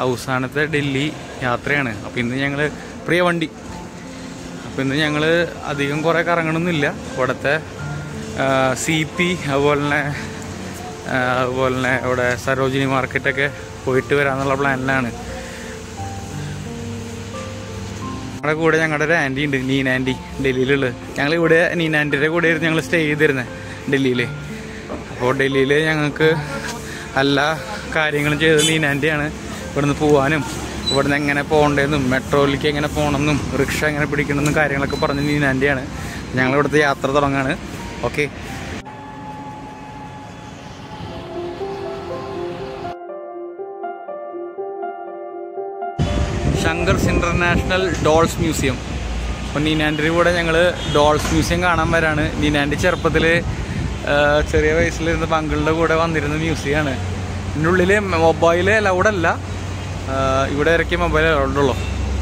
അവസാനത്തെ ഡൽഹി യാത്രയാണ് അപ്പോൾ ഇന്ന് ഞങ്ങൾ പ്രിയ വണ്ടി അപ്പോൾ ഇന്ന് ഞങ്ങൾ അധികം കുറേ കറങ്ങണമെന്നില്ല ഇവിടുത്തെ സി പി അതുപോലെ തന്നെ ആ, അതുപോലെ തന്നെ ഇവിടെ സരോജിനി മാർക്കറ്റൊക്കെ പോയിട്ട് വരാമെന്നുള്ള പ്ലാനിലാണ് ഞങ്ങളുടെ കൂടെ ഞങ്ങളുടെ ഒരു ആൻറ്റി ഉണ്ട് നീന ആൻറ്റി ഡൽഹിയിലുള്ളത് ഞങ്ങൾ ഇവിടെ നീന ആൻറ്റിയുടെ കൂടെ ആയിരുന്നു ഞങ്ങൾ സ്റ്റേ ചെയ്തിരുന്നത് ഡൽഹിയിൽ അപ്പോൾ ഡൽഹിയിൽ ഞങ്ങൾക്ക് എല്ലാ കാര്യങ്ങളും ചെയ്തത് നീന ആൻറ്റിയാണ് ഇവിടുന്ന് പോകാനും ഇവിടുന്ന് എങ്ങനെ പോകേണ്ടതെന്നും മെട്രോയിലേക്ക് എങ്ങനെ പോകണമെന്നും റിക്ഷ എങ്ങനെ പിടിക്കണമെന്നും കാര്യങ്ങളൊക്കെ പറഞ്ഞ് നീന ആൻറ്റിയാണ് ഞങ്ങൾ ഇവിടുത്തെ യാത്ര തുടങ്ങാണ് okay Shankar's international dolls museum അപ്പോൾ നീനാൻ്റെ കൂടെ ഞങ്ങൾ ഡോൾസ് മ്യൂസിയം കാണാൻ വരാണ് നീനാൻ്റെ ചെറുപ്പത്തിൽ ചെറിയ വയസ്സിലിരുന്ന പങ്കളുടെ കൂടെ വന്നിരുന്ന മ്യൂസിയമാണ് ഇതിൻ്റെ ഉള്ളിൽ മൊബൈൽ അലൗഡ് അല്ല ആ, ഇവിടെ ഇറക്കിയ മൊബൈൽ അലൗഡ് ഉള്ളൂ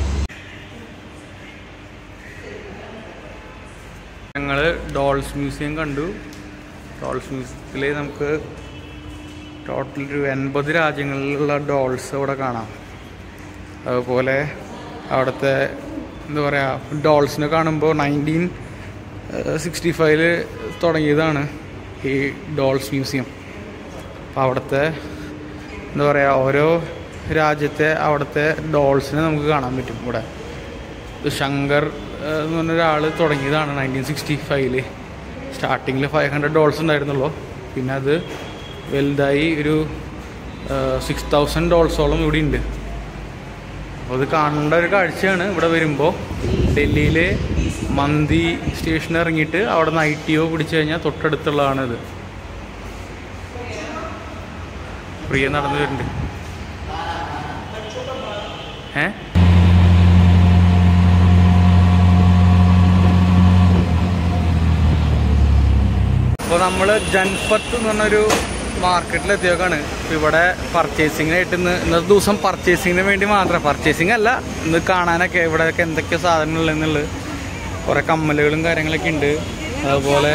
ഞങ്ങൾ ഡോൾസ് മ്യൂസിയം കണ്ടു ഡോൾസ് മ്യൂസിയത്തിൽ നമുക്ക് ടോട്ടൽ ഒരു എൺപത് രാജ്യങ്ങളിലുള്ള ഡോൾസ് ഇവിടെ കാണാം അതുപോലെ അവിടുത്തെ എന്താ പറയുക ഡോൾസിനെ കാണുമ്പോൾ നയൻറ്റീൻ സിക്സ്റ്റി ഫൈവില് തുടങ്ങിയതാണ് ഈ ഡോൾസ് മ്യൂസിയം അപ്പോൾ അവിടുത്തെ എന്താ പറയുക ഓരോ രാജ്യത്തെ അവിടുത്തെ ഡോൾസിനെ നമുക്ക് കാണാൻ പറ്റും ഇവിടെ ഇത് ശങ്കർ ഏഹ്, എന്ന് പറഞ്ഞ ഒരാൾ തുടങ്ങിയതാണ് നയൻറ്റീൻ സിക്സ്റ്റി ഫൈവില് സ്റ്റാർട്ടിങ്ങിൽ ഫൈവ് ഹൺഡ്രഡ് ഡോൾസ് ഉണ്ടായിരുന്നുള്ളൂ പിന്നെ അത് വലുതായി ഒരു സിക്സ് തൗസൻഡ് ഡോൾസോളം ഇവിടെ ഉണ്ട് അപ്പോൾ ഇത് കാണേണ്ട ഒരു കാഴ്ചയാണ് ഇവിടെ വരുമ്പോൾ ഡൽഹിയിൽ മന്തി സ്റ്റേഷൻ ഇറങ്ങിയിട്ട് അവിടെ നിന്ന് ഐ ടി ഒ പിടിച്ചു കഴിഞ്ഞാൽ തൊട്ടടുത്തുള്ളതാണ് ഇത് പ്രിയ നടന്നു വരുന്നുണ്ട് ഏ അപ്പോൾ നമ്മൾ ജൻപത്ത് എന്ന് പറഞ്ഞൊരു മാർക്കറ്റിൽ എത്തിയേക്കാണ് ഇപ്പൊ ഇവിടെ പർച്ചേസിങ്ങിനായിട്ട് ഇന്ന് ഇന്നത്തെ ദിവസം പർച്ചേസിങ്ങിന് വേണ്ടി മാത്രം പർച്ചേസിങ് അല്ല ഇന്ന് കാണാനൊക്കെ ഇവിടെയൊക്കെ എന്തൊക്കെ സാധനങ്ങളുള്ളത് കുറേ കമ്മലുകളും കാര്യങ്ങളൊക്കെ ഉണ്ട് അതുപോലെ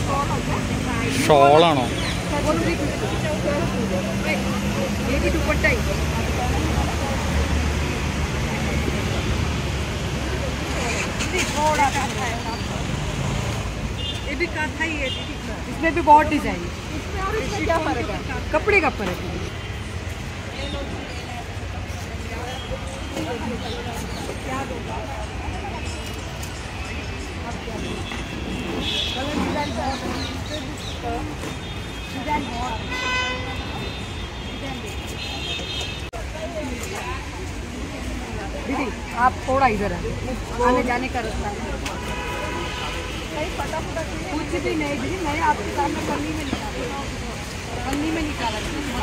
ഷോളാണോ ये भी दुपट्टा ही थोड़ा सा है ये भी काथा ही है दीदी इसमें भी बहुत डिजाइन इसमें क्या फर्क है कपड़े का फर्क है दीदी आप थोड़ा इधर है आने जाने का रास्ता है कुछ भी नहीं दीदी मैं आपके सामने पन्नी में निकाला पन्नी में निकाला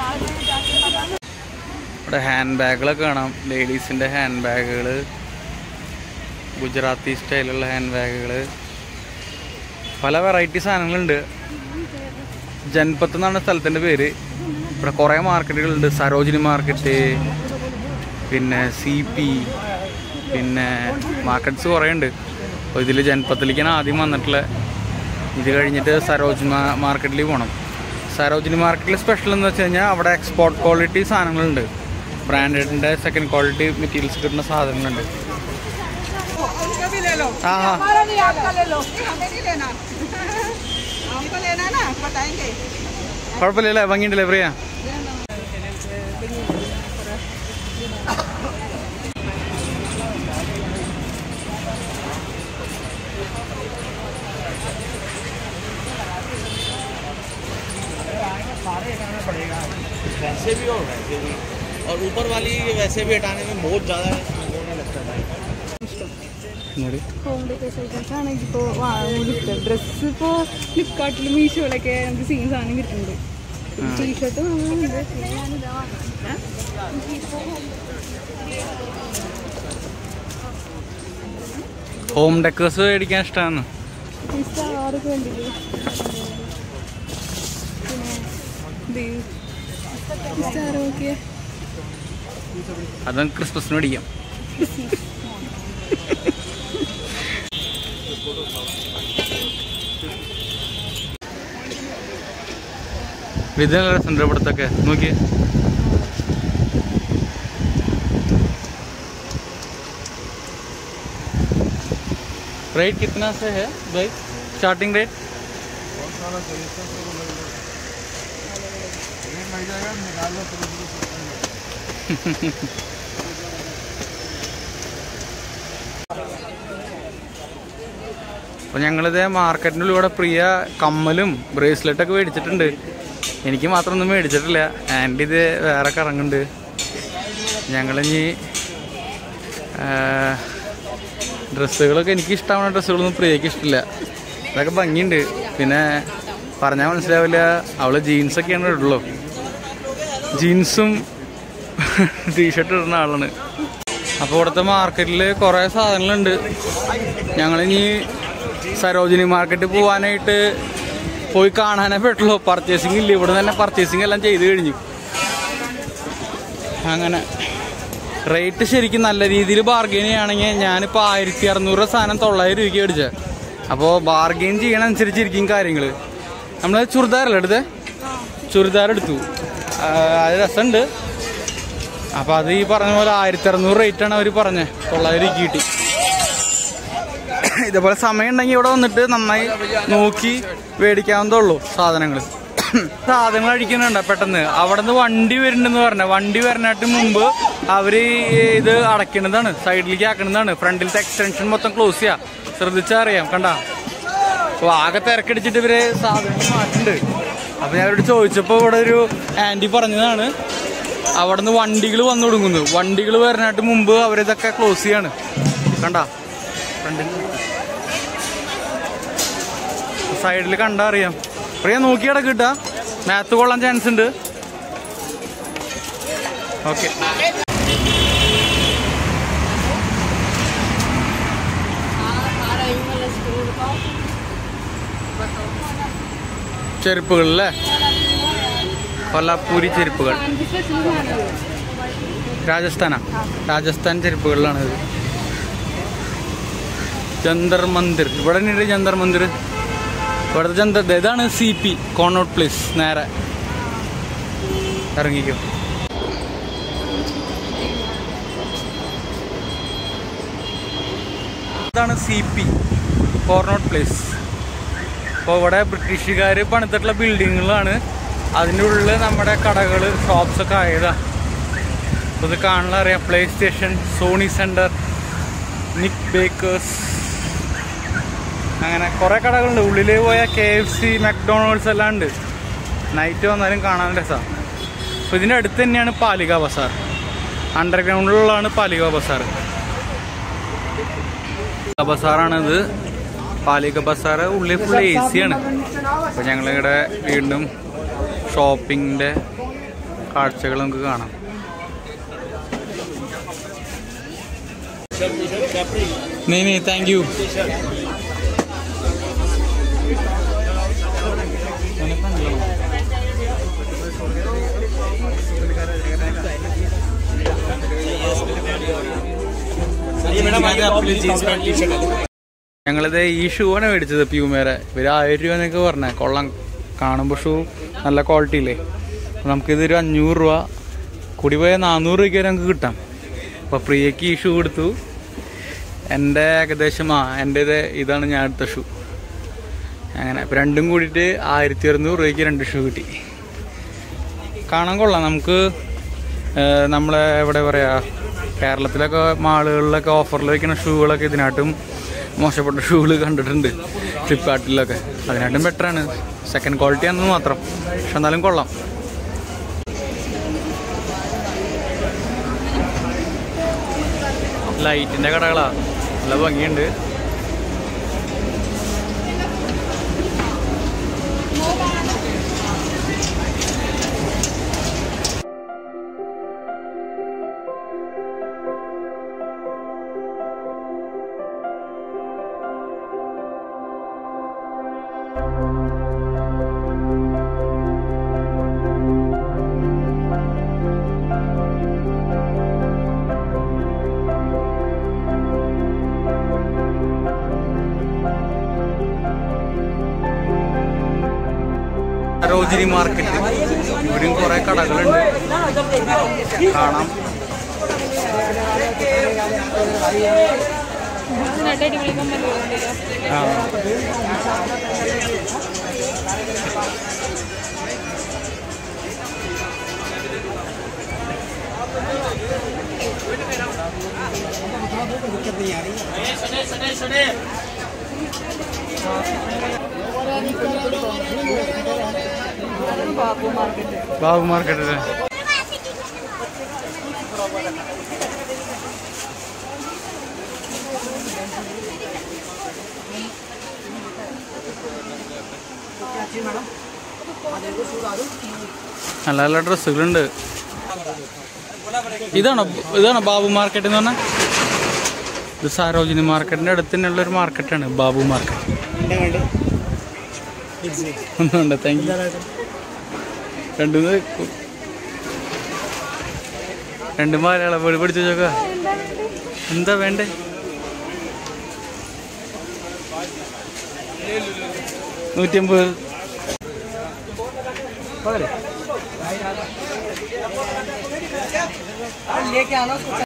ഇവിടെ ഹാൻഡ് ബാഗുകളൊക്കെ കാണാം ലേഡീസിൻ്റെ ഹാൻഡ് ബാഗുകൾ ഗുജറാത്തി സ്റ്റൈലുള്ള ഹാൻഡ് ബാഗുകൾ പല വെറൈറ്റി സാധനങ്ങളുണ്ട് ജൻപത്ത് എന്നാണ് സ്ഥലത്തിൻ്റെ പേര് ഇവിടെ കുറേ മാർക്കറ്റുകളുണ്ട് സരോജിനി മാർക്കറ്റ് പിന്നെ സി പി പിന്നെ മാർക്കറ്റ്സ് കുറേ ഉണ്ട് അപ്പോൾ ഇതിൽ ജൻപത്തിലേക്കാണ് ആദ്യം വന്നിട്ടുള്ളത് ഇത് കഴിഞ്ഞിട്ട് സരോജിനി മാ- മാർക്കറ്റിൽ പോകണം സരോജിനി മാർക്കറ്റിൽ സ്പെഷ്യൽ എന്ന് വെച്ച് കഴിഞ്ഞാൽ അവിടെ എക്സ്പോർട്ട് ക്വാളിറ്റി സാധനങ്ങളുണ്ട് ബ്രാൻഡഡിൻ്റെ സെക്കൻഡ് ക്വാളിറ്റി മെറ്റീരിയൽസ് കിട്ടുന്ന സാധനങ്ങളുണ്ട് उनका भी ले लो हाँ हाँ हमारा नहीं आपका ले लो हमें नहीं लेना हमको लेना ना बताएंगे കുഴപ്പമില്ലല്ലേ ഭംഗിയുണ്ടല്ലേ പ്രിയ वैसे भी और वैसे भी और ऊपर वाली वैसे भी हटाने में बहुत ज़्यादा होने लगता है ഇങ്ങോട്ട്. ഹോം ഡെക്കറേഷൻസ് ആണെങ്കിൽ ഇപ്പോൾ കിട്ടും ഡ്രസ്സ് ഇപ്പോൾ ഫ്ലിപ്കാർട്ടിലും മീഷോയിലൊക്കെ നമുക്ക് സെയിം സാധനം കിട്ടുന്നുണ്ട് ടീഷർട്ട് വാങ്ങുന്നുണ്ട് ഞാനിതാ വാങ്ങുന്നത് ഹോം ഡെക്കേഴ്സ് മേടിക്കാൻ ഇഷ്ടമാണ് ഈ സ്റ്റാറൊക്കെ കണ്ടില്ലേ പിന്നെ ഇത് സ്റ്റാർ നോക്കിയേ അതും ക്രിസ്മസിന് മേടിക്കാം ഇത് നല്ല രസമുണ്ട് ഇവിടത്തൊക്കെ നോക്കി रेट कितना से है भाई स्टार्टिंग रेट അപ്പോൾ ഞങ്ങളിത് മാർക്കറ്റിൻ്റെ ഉള്ളിലൂടെ പ്രിയ കമ്മലും ബ്രേസ്ലെറ്റൊക്കെ മേടിച്ചിട്ടുണ്ട് എനിക്ക് മാത്രമൊന്നും മേടിച്ചിട്ടില്ല ആൻറ്റി ഇത് വേറെ കറങ്ങുന്നുണ്ട് ഞങ്ങളിനി ഡ്രസ്സുകളൊക്കെ എനിക്ക് ഇഷ്ടമാണ് ഡ്രസ്സുകളൊന്നും പ്രിയക്ക് ഇഷ്ടമില്ല അതൊക്കെ ഭംഗിയുണ്ട് പിന്നെ പറഞ്ഞാൽ മനസ്സിലാവില്ല അവള് ജീൻസൊക്കെയാണ് ഇടുള്ളൂ ജീൻസും ടീഷർട്ട് ഇടുന്ന ആളാണ് അപ്പോൾ ഇവിടുത്തെ മാർക്കറ്റിൽ കുറേ സാധനങ്ങളുണ്ട് ഞങ്ങളിനി സരോജിനി മാർക്കറ്റിൽ പോകാനായിട്ട് പോയി കാണാനേ പറ്റുള്ളൂ പർച്ചേസിങ് ഇല്ല ഇവിടെ തന്നെ പർച്ചേസിങ് എല്ലാം ചെയ്ത് കഴിഞ്ഞു അങ്ങനെ റേറ്റ് ശരിക്കും നല്ല രീതിയിൽ ബാർഗെയിൻ ചെയ്യുകയാണെങ്കിൽ ഞാനിപ്പോൾ ആയിരത്തി അറുന്നൂറ് സാധനം തൊള്ളായിരം രൂപയ്ക്ക് മേടിച്ചത് അപ്പോൾ ബാർഗെയിൻ ചെയ്യണ അനുസരിച്ചിരിക്കും കാര്യങ്ങൾ നമ്മൾ ചുരിദാറല്ലേ എടുത്തത് ചുരിദാർ എടുത്തു ആ, അത് രസമുണ്ട് അപ്പോൾ അത് ഈ പറഞ്ഞ പോലെ ആയിരത്തി അറുന്നൂറ് റേറ്റാണ് അവർ പറഞ്ഞത് തൊള്ളായിരം രൂപയ്ക്ക് കിട്ടി ഇതേപോലെ സമയം ഉണ്ടെങ്കിൽ ഇവിടെ വന്നിട്ട് നന്നായി നോക്കി മേടിക്കാവുന്നതേ ഉള്ളൂ സാധനങ്ങൾ സാധനങ്ങൾ അടിക്കുന്നുണ്ട് പെട്ടെന്ന് അവിടെ നിന്ന് വണ്ടി വരുന്നുണ്ടെന്ന് പറഞ്ഞ വണ്ടി വരണായിട്ട് മുമ്പ് അവര് ഇത് അടയ്ക്കണതാണ് സൈഡിലേക്ക് ആക്കണതാണ് ഫ്രണ്ടിലത്തെ എക്സ്റ്റൻഷൻ മൊത്തം ക്ലോസ് ചെയ്യാ ശ്രദ്ധിച്ചാൽ അറിയാം കണ്ട അപ്പൊ ആകെ തിരക്കടിച്ചിട്ട് ഇവര് സാധനങ്ങൾ മാറ്റുന്നുണ്ട് അപ്പൊ ഞാൻ അവരോട് ചോദിച്ചപ്പോ ഇവിടെ ഒരു ആന്റി പറഞ്ഞതാണ് അവിടെ നിന്ന് വണ്ടികൾ വന്നു തുടങ്ങുന്നു വണ്ടികൾ വരാനായിട്ട് മുമ്പ് അവരിതൊക്കെ ക്ലോസ് ചെയ്യാണ് കണ്ട ഫ്രണ്ടിൽ സൈഡിൽ കണ്ടാ അറിയാം പ്രിയ നോക്കി കിട്ടാ മാത്ത് കൊള്ളാൻ ചാൻസ് ഉണ്ട് ഓക്കെ ചെരുപ്പുകൾ അല്ലേ കൊല്ലാപ്പൂരി ചെരുപ്പുകൾ രാജസ്ഥാനാ രാജസ്ഥാൻ ചെരുപ്പുകളിലാണ് ഇത് ജന്തർ മന്ദിർ ഇവിടെ ഉണ്ട് ജന്തർ മന്ദിർ ഇവിടുത്തെ ജന്തർ ദേ, ഇതാണ് സി പി കോണോട്ട് പ്ലേസ് നേരെ ഇറങ്ങിക്കോ ഇതാണ് സി പി കോർണോട്ട് പ്ലേസ് അപ്പോൾ ഇവിടെ ബ്രിട്ടീഷുകാർ പണിതിട്ടുള്ള ബിൽഡിങ്ങുകളാണ് അതിൻ്റെ ഉള്ളിൽ നമ്മുടെ കടകൾ ഷോപ്സൊക്കെ ആയതാ അപ്പോൾ ഇത് കാണാൻ അറിയാം PlayStation Sony centre Nik bakers അങ്ങനെ കുറേ കടകളുണ്ട് ഉള്ളിൽ പോയാൽ കെ എഫ് സി മക്ഡൊണാൾഡ്സ് എല്ലാം ഉണ്ട് നൈറ്റ് വന്നാലും കാണാൻ രസമാണ് അപ്പോൾ ഇതിൻ്റെ അടുത്ത് തന്നെയാണ് പാലിക ബസാർ അണ്ടർഗ്രൗണ്ടിലുള്ളതാണ് പാലിക ബസാർ ബസാറാണിത് പാലിക ബസാർ ഉള്ളിൽ ഫുൾ എ സി ആണ് അപ്പോൾ ഞങ്ങളിവിടെ വീണ്ടും ഷോപ്പിങ്ങിൻ്റെ കാഴ്ചകൾ നമുക്ക് കാണാം नहीं नहीं थैंक यू ഞങ്ങളിത് ഈ ഷൂ ആണ് മേടിച്ചത് പ്യൂമേരെ ഇവര് ആയിരം രൂപ എന്നൊക്കെ പറഞ്ഞ കൊള്ളാം കാണുമ്പോൾ ഷൂ നല്ല ക്വാളിറ്റി ഇല്ലേ അപ്പൊ നമുക്കിതൊരു അഞ്ഞൂറ് രൂപ കൂടി പോയാൽ നാനൂറ് രൂപയ്ക്ക് വരെ നമുക്ക് കിട്ടാം അപ്പോൾ പ്രിയക്ക് ഈ ഷൂ എടുത്തു എൻ്റെ ഏകദേശം ആ എൻ്റെ ഇത് ഇതാണ് ഞാൻ എടുത്ത ഷൂ അങ്ങനെ ഇപ്പം രണ്ടും കൂടിയിട്ട് ആയിരത്തി അറുന്നൂറ് രൂപയ്ക്ക് രണ്ട് ഷൂ കിട്ടി കാണാൻ കൊള്ളാം നമുക്ക് ഏഹ്, നമ്മളെ എവിടെ പറയാ കേരളത്തിലൊക്കെ മാളുകളിലൊക്കെ ഓഫറിൽ വയ്ക്കുന്ന ഷൂകളൊക്കെ ഇതിനായിട്ടും മോശപ്പെട്ട ഷൂകൾ കണ്ടിട്ടുണ്ട് ഫ്ലിപ്കാർട്ടിലൊക്കെ അതിനായിട്ടും ബെറ്ററാണ് സെക്കൻഡ് ക്വാളിറ്റി ആണെന്ന് മാത്രം പക്ഷെ എന്നാലും കൊള്ളാം ലൈറ്റിന്റെ കടകളാ നല്ല ഭംഗിയുണ്ട് സരോജിനി മാർക്കറ്റ് ഇവിടെയും കുറെ കടകളുണ്ട് കാണാം അതിനായിട്ട് അടിപൊളി കമ്മലുകളുണ്ടല്ലോ ആ ബാബു മാർക്കറ്റ് ബാബു മാർക്കറ്റ് നല്ല നല്ല ഡ്രസ്സുകളുണ്ട് ഇതാണോ ഇതാണോ ബാബു മാർക്കറ്റ് എന്ന് പറഞ്ഞാൽ ഇത് സരോജിനി മാർക്കറ്റിന്റെ അടുത്ത് തന്നെയുള്ള ഒരു മാർക്കറ്റാണ് ബാബു മാർക്കറ്റ് ഒന്നുണ്ട് താങ്ക് യു രണ്ടു രണ്ട് മലയാളം വീട് പിടിച്ചു നോക്ക എന്താ വേണ്ടേ നൂറ്റമ്പത് लेके आना उसको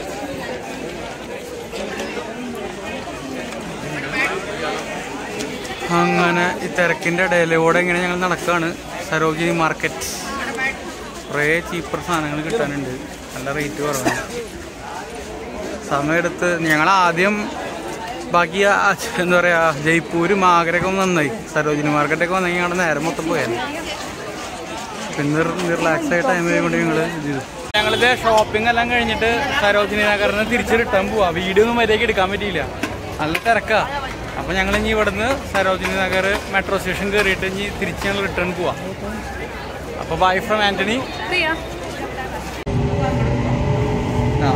അങ്ങനെ ഈ തിരക്കിന്റെ ഇടയിലൂടെ ഇങ്ങനെ ഞങ്ങൾ നടക്കാണ് സരോജിനി മാർക്കറ്റ് കുറേ ചീപ്പർ സാധനങ്ങൾ കിട്ടാനുണ്ട് നല്ല റേറ്റ് കുറവാണ് സമയമെടുത്ത് ഞങ്ങൾ ആദ്യം ബാക്കി ആ- എന്താ പറയാ ജയ്പൂരും ആഗ്രയൊക്കെ ഒന്ന് നന്നായി സരോജിനി മാർക്കറ്റൊക്കെ വന്നെങ്കിൽ ഞങ്ങളുടെ നേരം മൊത്തം പോയായിരുന്നു പിന്നെ റിലാക്സ് ആയ ടൈമിൽ കൊണ്ട് ഞങ്ങൾ ഇത് ചെയ്തു ഞങ്ങളിത് ഷോപ്പിംഗ് എല്ലാം കഴിഞ്ഞിട്ട് സരോജിനി നഗറിന് തിരിച്ച് റിട്ടേൺ പോവാ വീഡിയോ ഒന്നും മര്യാദയ്ക്ക് എടുക്കാൻ പറ്റിയില്ല നല്ല തിരക്കാ അപ്പൊ ഞങ്ങൾ ഇനി ഇവിടുന്ന് സരോജിനി നഗർ മെട്രോ സ്റ്റേഷൻ കയറിയിട്ട് ഇനി തിരിച്ച് ഞങ്ങൾ റിട്ടേൺ പോവാ അപ്പൊ ബൈ ഫ്രം ആന്റണി പ്രിയ ആ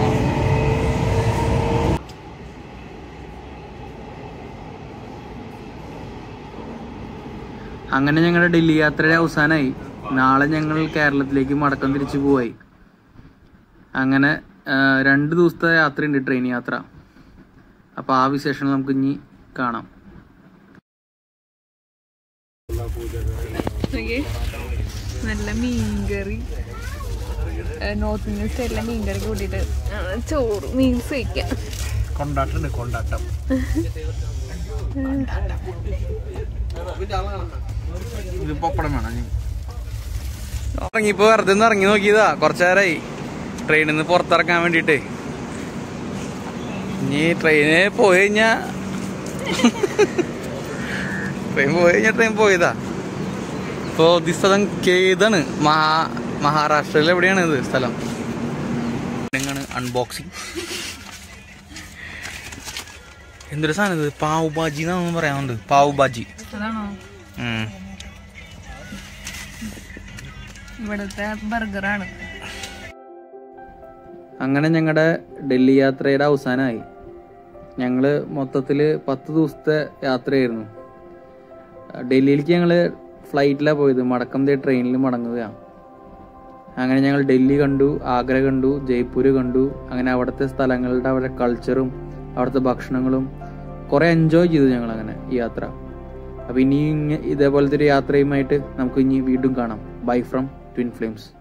അങ്ങനെ ഞങ്ങളുടെ ഡൽഹി യാത്രയുടെ അവസാനമായി നാളെ ഞങ്ങൾ കേരളത്തിലേക്ക് മടക്കം തിരിച്ചു പോവായി അങ്ങനെ ആ, രണ്ട് ദിവസത്തെ യാത്രയുണ്ട് ട്രെയിൻ യാത്ര അപ്പോൾ ആ വിശേഷങ്ങൾ നമുക്ക് ഇനി കാണാം നോക്കിയേ. നല്ല മീൻകറി നോർത്ത് ഇന്ത്യൻ സ്റ്റൈലിലെ മീൻകറി കൂട്ടിയിട്ട് ആ, ചോറ് മീൻസ് വയ്ക്കാം കൊണ്ടാട്ടുണ്ട് കൊണ്ടാട്ടം ഇത് പപ്പടം വേണം ഇറങ്ങിപ്പോ വെറുതെ ഒന്ന് ഇറങ്ങി നോക്കിയതാ കുറച്ചേരായി ട്രെയിനിൽ നിന്ന് പുറത്തിറക്കാൻ വേണ്ടിട്ടേ ഇനി ട്രെയിന് പോയി കഴിഞ്ഞാ ട്രെയിൻ പോയി കഴിഞ്ഞാ ട്രെയിൻ പോയതാ ഇപ്പോ ഈ സ്ഥലം കേതാണ് മഹാ മഹാരാഷ്ട്രയിൽ എവിടെയാണ് ഇത് സ്ഥലം അൺബോക്സിങ് എന്തൊരു സാധനം ഇത് പാവ് ബാജി എന്നാണെന്ന് പറയാനുണ്ട് പാവ് ബാജി അതാണോ ഉം. ഇവിടുത്തെ ബർഗറാണ് അങ്ങനെ ഞങ്ങളുടെ ഡൽഹി യാത്രയുടെ അവസാനമായി ഞങ്ങൾ മൊത്തത്തിൽ പത്ത് ദിവസത്തെ യാത്രയായിരുന്നു ഡൽഹിയിലേക്ക് ഞങ്ങൾ ഫ്ലൈറ്റിലാണ് പോയത് മടക്കം ദേ ട്രെയിനിൽ മടങ്ങുകയാണ് അങ്ങനെ ഞങ്ങൾ ഡൽഹി കണ്ടു ആഗ്ര കണ്ടു ജയ്പൂർ കണ്ടു അങ്ങനെ അവിടുത്തെ സ്ഥലങ്ങളുടെ അവരുടെ കൾച്ചറും അവിടുത്തെ ഭക്ഷണങ്ങളും കുറേ എൻജോയ് ചെയ്തു ഞങ്ങൾ അങ്ങനെ ഈ യാത്ര അപ്പോൾ ഇനി ഇങ്ങ- ഇതേപോലത്തെ ഒരു യാത്രയുമായിട്ട് നമുക്ക് ഇനി വീണ്ടും കാണാം ബൈ ഫ്രം ട്വിൻ ഫ്ലെയിംസ്